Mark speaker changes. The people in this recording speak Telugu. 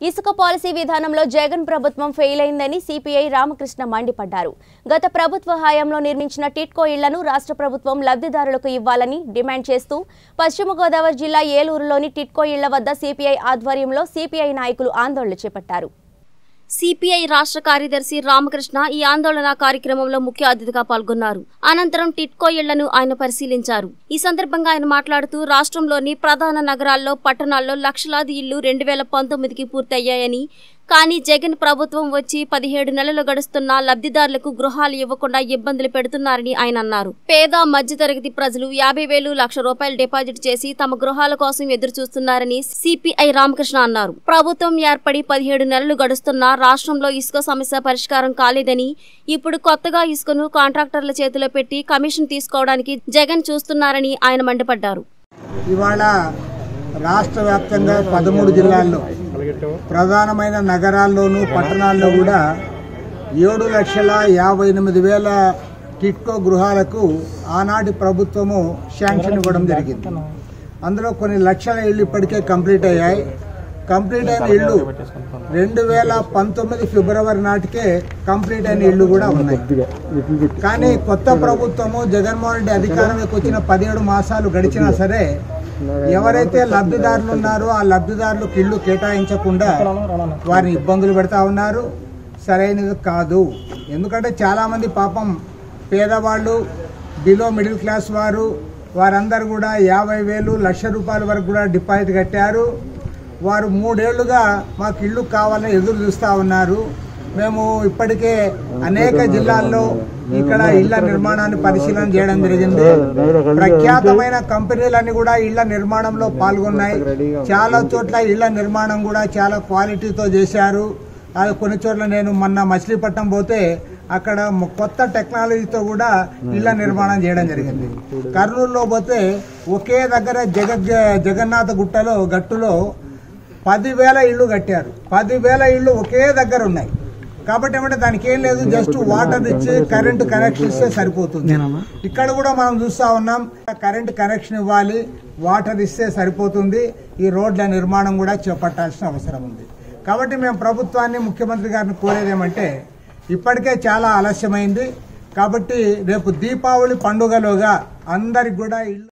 Speaker 1: ఇసుక పాలసీ విధానంలో జగన్ ప్రభుత్వం ఫెయిల్ అయిందని సిపిఐ రామకృష్ణ మండిపడ్డారు గత ప్రభుత్వ హయాంలో నిర్మించిన టిట్కో ఇళ్లను రాష్ట్ర ప్రభుత్వం లబ్ధిదారులకు ఇవ్వాలని డిమాండ్ చేస్తూ పశ్చిమ గోదావరి జిల్లా ఏలూరులోని టిట్కో ఇళ్ల వద్ద సిపిఐ ఆధ్వర్యంలో సిపిఐ నాయకులు ఆందోళన చేపట్టారు
Speaker 2: సిపిఐ రాష్ట్ర కార్యదర్శి రామకృష్ణ ఈ ఆందోళన కార్యక్రమంలో ముఖ్య అతిథిగా పాల్గొన్నారు అనంతరం టిట్కో ఇళ్లను ఆయన పరిశీలించారు ఈ సందర్భంగా ఆయన మాట్లాడుతూ రాష్ట్రంలోని ప్రధాన నగరాల్లో పట్టణాల్లో లక్షలాది ఇళ్లు రెండు వేల పంతొమ్మిదికి పూర్తయ్యాయని కానీ జగన్ ప్రభుత్వం వచ్చి పదిహేడు నెలలు గడుస్తున్నా లబ్ధిదారులకు గృహాలు ఇవ్వకుండా ఇబ్బందులు పెడుతున్నారని ఆయన అన్నారు పేద మధ్యతరగతి ప్రజలు యాభై వేలు లక్ష రూపాయలు డిపాజిట్ చేసి తమ గృహాల కోసం ఎదురు చూస్తున్నారని సిపిఐ రామకృష్ణ అన్నారు ప్రభుత్వం ఏర్పడి పదిహేడు నెలలు గడుస్తున్నా రాష్ట్రంలో ఇసుక సమస్య పరిష్కారం కాలేదని ఇప్పుడు కొత్తగా ఇసుకను కాంట్రాక్టర్ల చేతిలో పెట్టి కమిషన్ తీసుకోవడానికి జగన్ చూస్తున్నారని ఆయన మండిపడ్డారు
Speaker 3: ఇవాళ రాష్ట్ర వ్యాప్తంగా పదమూడు జిల్లాల్లో ప్రధానమైన నగరాల్లోనూ పట్టణాల్లో కూడా ఏడు లక్షల యాభై ఎనిమిది వేల టిట్కో గృహాలకు ఆనాటి ప్రభుత్వము శాంక్షన్ ఇవ్వడం జరిగింది అందులో కొన్ని లక్షల ఇళ్ళు ఇప్పటికే కంప్లీట్ అయ్యాయి కంప్లీట్ అయిన ఇళ్ళు రెండు వేల పంతొమ్మిది ఫిబ్రవరి నాటికే కంప్లీట్ అయిన ఇళ్ళు కూడా ఉన్నాయి కానీ కొత్త ప్రభుత్వము జగన్మోహన్ రెడ్డి అధికారంలోకి వచ్చిన పదిహేడు మాసాలు గడిచినా సరే ఎవరైతే లబ్ధిదారులు ఉన్నారో ఆ లబ్ధిదారులకు ఇల్లు కేటాయించకుండా వారిని ఇబ్బందులు పెడతా ఉన్నారు సరైనది కాదు ఎందుకంటే చాలామంది పాపం పేదవాళ్ళు బిలో మిడిల్ క్లాస్ వారు వారందరూ కూడా యాభై వేలు లక్ష రూపాయల వరకు కూడా డిపాజిట్ కట్టారు వారు మూడేళ్లుగా మాకు ఇల్లు కావాలని ఎదురు చూస్తూ ఉన్నారు మేము ఇప్పటికే అనేక జిల్లాల్లో ఇక్కడ ఇళ్ల నిర్మాణాన్ని పరిశీలన చేయడం జరిగింది ప్రఖ్యాతమైన కంపెనీలన్నీ కూడా ఇళ్ల నిర్మాణంలో పాల్గొన్నాయి చాలా చోట్ల ఇళ్ల నిర్మాణం కూడా చాలా క్వాలిటీతో చేశారు అది కొన్ని చోట్ల నేను మొన్న మచిలీపట్నం పోతే అక్కడ మ- కొత్త టెక్నాలజీతో కూడా ఇళ్ల నిర్మాణం చేయడం జరిగింది కర్నూలులో పోతే ఒకే దగ్గర జగ జగన్నాథ గుట్టలో గట్టులో పదివేల ఇళ్ళు కట్టారు పదివేల ఇళ్ళు ఒకే దగ్గర ఉన్నాయి కాబట్టి ఏమంటే దానికి ఏం లేదు జస్ట్ వాటర్ ఇచ్చి కరెంటు కనెక్షన్ ఇస్తే సరిపోతుంది ఇక్కడ కూడా మనం చూస్తా ఉన్నాం కరెంటు కనెక్షన్ ఇవ్వాలి వాటర్ ఇస్తే సరిపోతుంది ఈ రోడ్ల నిర్మాణం కూడా చేపట్టాల్సిన అవసరం ఉంది కాబట్టి మేము ప్రభుత్వాన్ని ముఖ్యమంత్రి గారిని కోరేది ఏమంటే ఇప్పటికే చాలా ఆలస్యమైంది కాబట్టి రేపు దీపావళి పండుగలోగా అందరికి కూడా ఇల్లు